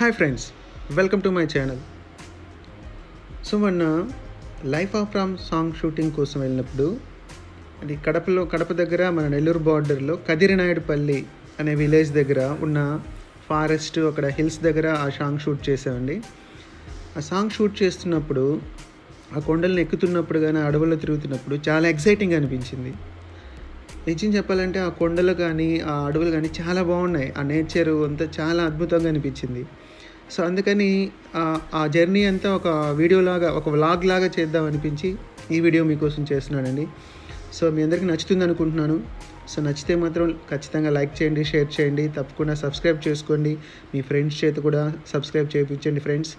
Hi friends welcome to my channel so మొన్న life of Ram song shooting కోసం వెళ్ళినప్పుడు అది కడపలో కడప దగ్గర మన నెల్లూరు బార్డర్లో కదిరినాయుడుపల్లి అనే విలేజ్ దగ్గర ఉన్న ఫారెస్ట్ అక్కడ హిల్స్ దగ్గర ఆ సాంగ్ షూట్ చేసామండి ఆ సాంగ్ షూట్ చేస్తున్నప్పుడు ఆ కొండలను ఎక్కుతున్నప్పుడు కానీ అడవుల్లో తిరుగుతున్నప్పుడు చాలా ఎక్సైటింగ్ అనిపించింది నిజం చెప్పాలంటే ఆ కొండలు కానీ ఆ అడవులు కానీ చాలా బాగున్నాయి ఆ నేచర్ అంతా చాలా అద్భుతంగా అనిపించింది సో అందుకని ఆ- ఆ జర్నీ అంతా ఒక వీడియో లాగా ఒక వ్లాగ్ లాగా చేద్దాం అనిపించి ఈ వీడియో మీకోసం చేస్తున్నానండి సో మీ అందరికీ నచ్చుతుంది అనుకుంటున్నాను సో నచ్చితే మాత్రం ఖచ్చితంగా లైక్ చేయండి షేర్ చేయండి తప్పకుండా సబ్స్క్రైబ్ చేసుకోండి మీ ఫ్రెండ్స్ చేత కూడా సబ్స్క్రైబ్ చేయించండి ఫ్రెండ్స్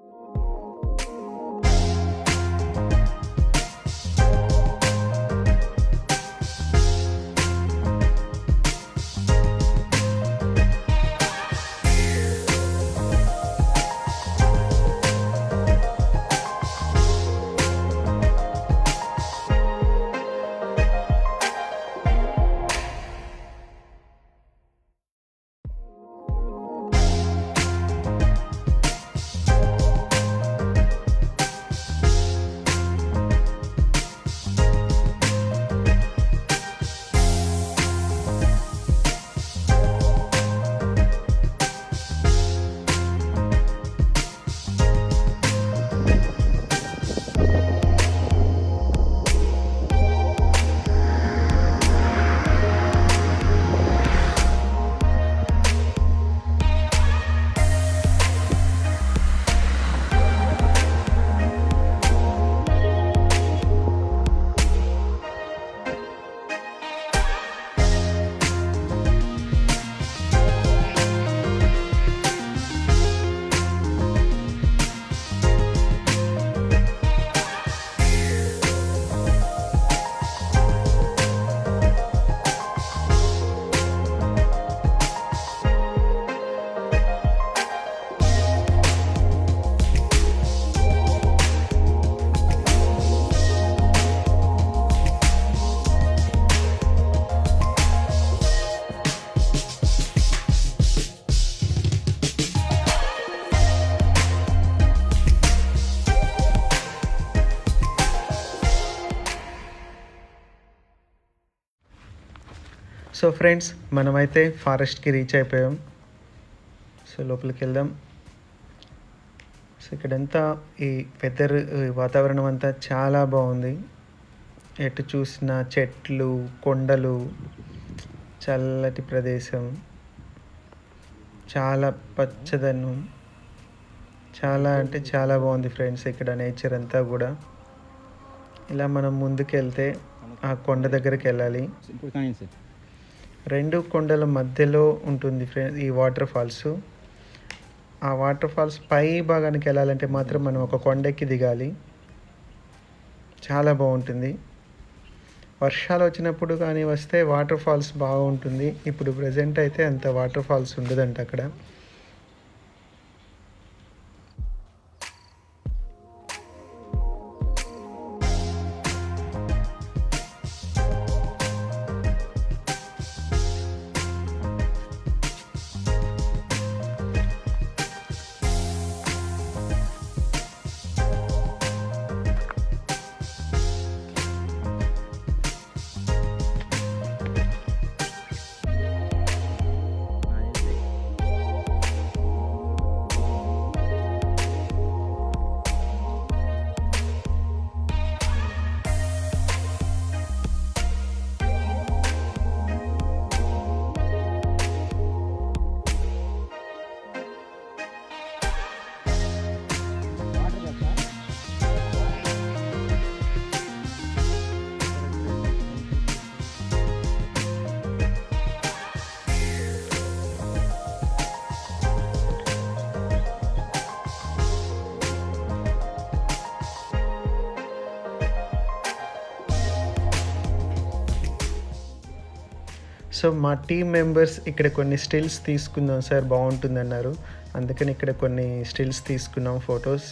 సో ఫ్రెండ్స్ మనమైతే ఫారెస్ట్కి రీచ్ అయిపోయాం సో లోపలికి వెళ్దాం సో ఇక్కడంతా ఈ వెదర్ వాతావరణం అంతా చాలా బాగుంది ఎటు చూసిన చెట్లు కొండలు చల్లటి ప్రదేశం చాలా పచ్చదనం చాలా అంటే చాలా బాగుంది ఫ్రెండ్స్ ఇక్కడ నేచర్ అంతా కూడా ఇలా మనం ముందుకు వెళ్తే ఆ కొండ దగ్గరికి వెళ్ళాలి ఇప్పుడు కానీ సార్ రెండు కొండల మధ్యలో ఉంటుంది ఫ్రెండ్స్ ఈ వాటర్ ఫాల్స్ ఆ వాటర్ ఫాల్స్ పై భాగానికి వెళ్ళాలంటే మాత్రం మనం ఒక కొండెక్కి దిగాలి చాలా బాగుంటుంది వర్షాలు వచ్చినప్పుడు కానీ వస్తే వాటర్ ఫాల్స్ బాగుంటుంది ఇప్పుడు ప్రజెంట్ అయితే అంత వాటర్ ఫాల్స్ ఉండదంట అక్కడ సో మా టీం మెంబర్స్ ఇక్కడ కొన్ని స్టిల్స్ తీసుకుందాం సార్ బాగుంటుంది అన్నారు అందుకని ఇక్కడ కొన్ని స్టిల్స్ తీసుకున్నాం ఫొటోస్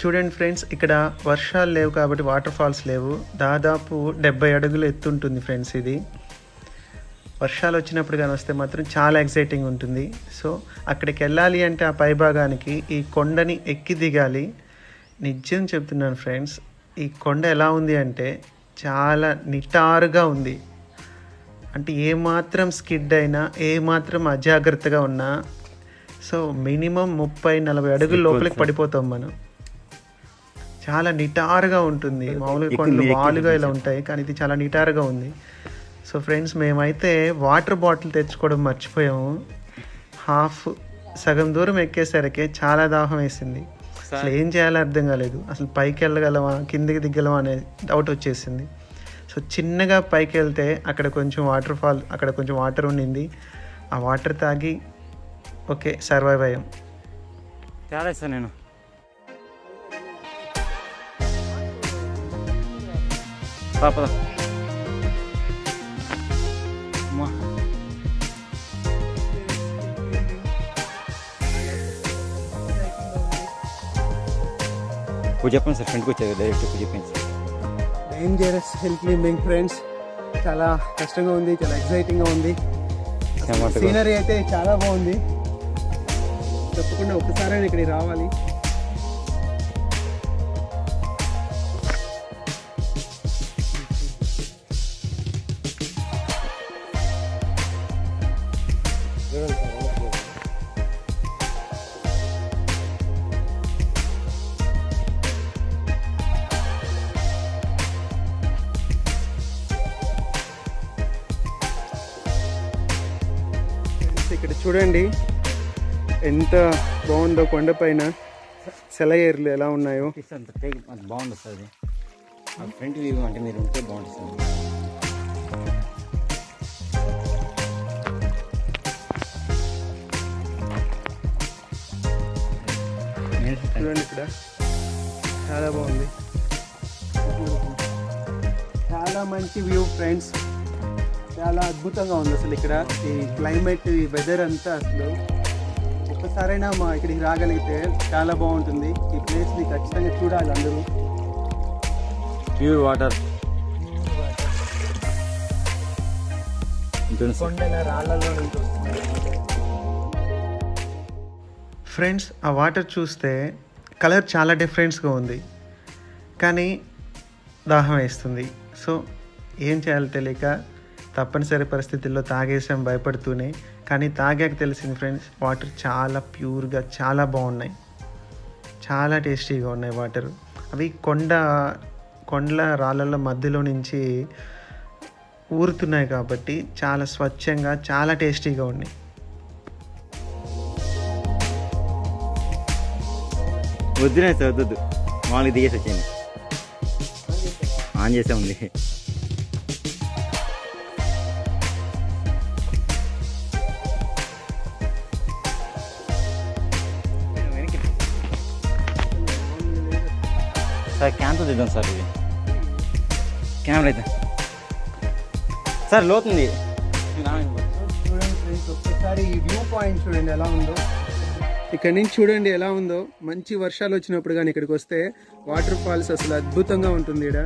చూడండి ఫ్రెండ్స్ ఇక్కడ వర్షాలు లేవు కాబట్టి వాటర్ ఫాల్స్ లేవు దాదాపు డెబ్బై అడుగులు ఎత్తుంటుంది ఫ్రెండ్స్ ఇది వర్షాలు వచ్చినప్పుడు కానీ వస్తే మాత్రం చాలా ఎక్సైటింగ్ ఉంటుంది సో అక్కడికి వెళ్ళాలి అంటే ఆ పైభాగానికి ఈ కొండని ఎక్కి దిగాలి నిజం చెప్తున్నాను ఫ్రెండ్స్ ఈ కొండ ఎలా ఉంది అంటే చాలా నిటారుగా ఉంది అంటే ఏమాత్రం స్కిడ్ అయినా ఏమాత్రం అజాగ్రత్తగా ఉన్నా సో మినిమం ముప్పై నలభై అడుగుల లోపలికి పడిపోతాం మనం చాలా నిటారుగా ఉంటుంది మామూలుగా కొండలు వాలుగా ఇలా ఉంటాయి కానీ ఇది చాలా నిటారుగా ఉంది సో ఫ్రెండ్స్ మేమైతే వాటర్ బాటిల్ తెచ్చుకోవడం మర్చిపోయాము హాఫ్ సగం దూరం ఎక్కేసరికి చాలా దాహం వేసింది అసలు ఏం చేయాలో అర్థం కాలేదు అసలు పైకి వెళ్ళగలమా కిందికి దిగ్గలమా అనే డౌట్ వచ్చేసింది సో చిన్నగా పైకి వెళ్తే అక్కడ కొంచెం వాటర్ ఫాల్ అక్కడ కొంచెం వాటర్ ఉండింది ఆ వాటర్ తాగి ఓకే సర్వైవ్ అయ్యాం తేడా ఇస్తాను నేను పాపద అమ్మా పూజ చెప్పండి సార్ ఫ్రెండ్కి వచ్చారు డైరెక్ట్ పూజ చెప్పండి sir dangerous hill climbing friends చాలా కష్టంగా ఉంది చాలా ఎక్సైటింగ్గా ఉంది టమాటో సీనరీ అయితే చాలా బాగుంది తప్పకుండా ఒకసారి ఇక్కడికి రావాలి ఇక్కడ చూడండి ఎంత బాగుందో కొండపైన సెలయేర్లు ఎలా ఉన్నాయో తీస్తే అంత టేక్ అంత బాగుంది సార్ అది ఆ ఫ్రంట్ వ్యూ అంటే మీరు ఉంటే బాగుంటుంది సార్ చూడండి ఇక్కడ చాలా బాగుంది చాలా మంచి వ్యూ ఫ్రెండ్స్ చాలా అద్భుతంగా ఉంది అసలు ఇక్కడ ఈ క్లైమేట్ ఈ వెదర్ అంతా అసలు ఒక్కసారైనా మా ఇక్కడికి రాగలిగితే చాలా బాగుంటుంది ఈ ప్లేస్ని ఖచ్చితంగా చూడాలి అందరూ ప్యూర్ వాటర్ ఉంటుంది సార్ కొండల రాళ్ళలో నుంచి ఫ్రెండ్స్ ఆ వాటర్ చూస్తే కలర్ చాలా డిఫరెంట్స్గా ఉంది కానీ దాహం వేస్తుంది సో ఏం చేయాలో తెలియక తప్పనిసరి పరిస్థితుల్లో తాగేసాం భయపడుతూనే కానీ తాగాక తెలిసింది ఫ్రెండ్స్ వాటర్ చాలా ప్యూర్గా చాలా బాగున్నాయి చాలా టేస్టీగా ఉన్నాయి వాటర్ అవి కొండ కొండల రాళ్ళల మధ్యలో నుంచి ఊరుతున్నాయి కాబట్టి చాలా స్వచ్ఛంగా చాలా టేస్టీగా ఉన్నాయి వద్దునే సార్ వద్దొద్దు మామూలుగా దిగేసి వచ్చేయండి ఆన్ చేసే ఉంది సార్ క్యాన్తో తీద్దాం సార్ ఇది కెమెరా అయితే సార్ లోతుంది చూడండి ఫ్రెండ్స్ ఒక్కసారి ఈ వ్యూ పాయింట్ చూడండి ఎలా ఉందో ఇక్కడ నుంచి చూడండి ఎలా ఉందో మంచి వర్షాలు వచ్చినప్పుడు కానీ ఇక్కడికి వస్తే వాటర్ ఫాల్స్ అసలు అద్భుతంగా ఉంటుంది ఇక్కడ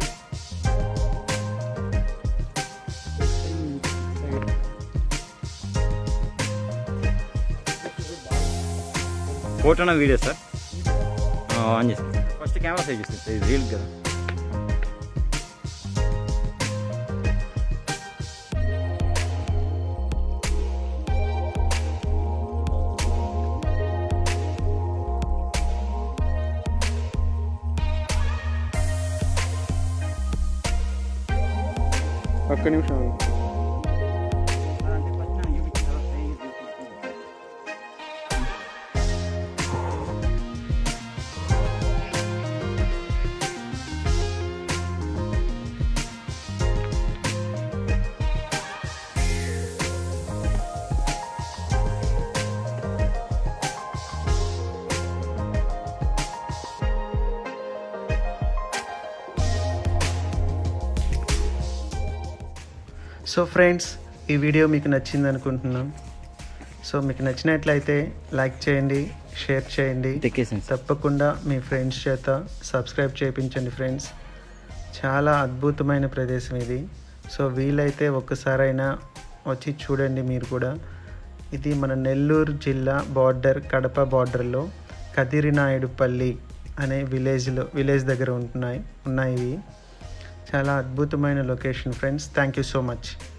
ఫోటోనా వీడియో సార్ ఆ, ఆన్ చేస్తాను ఫస్ట్ కెమెరా సైజ్ చేస్తాను సార్ ఇది రీల్ కదా ఒక్క నిమిషం ఆగు. సో ఫ్రెండ్స్ ఈ వీడియో మీకు నచ్చింది అనుకుంటున్నాం సో సో మీకు నచ్చినట్లయితే లైక్ చేయండి షేర్ చేయండి తెక్కేసింది సార్ తప్పకుండా మీ ఫ్రెండ్స్ చేత సబ్స్క్రైబ్ చేయించండి ఫ్రెండ్స్ చాలా అద్భుతమైన ప్రదేశం ఇది సో వీలైతే ఒక్కసారైనా వచ్చి చూడండి మీరు కూడా ఇది మన నెల్లూరు జిల్లా బార్డర్ కడప బార్డర్లో కదిరినాయుడుపల్లి అనే విలేజ్లో విలేజ్ దగ్గర ఉంటున్నాయి ఉన్నాయి ఇవి చాలా అద్భుతమైన location friends thank you so much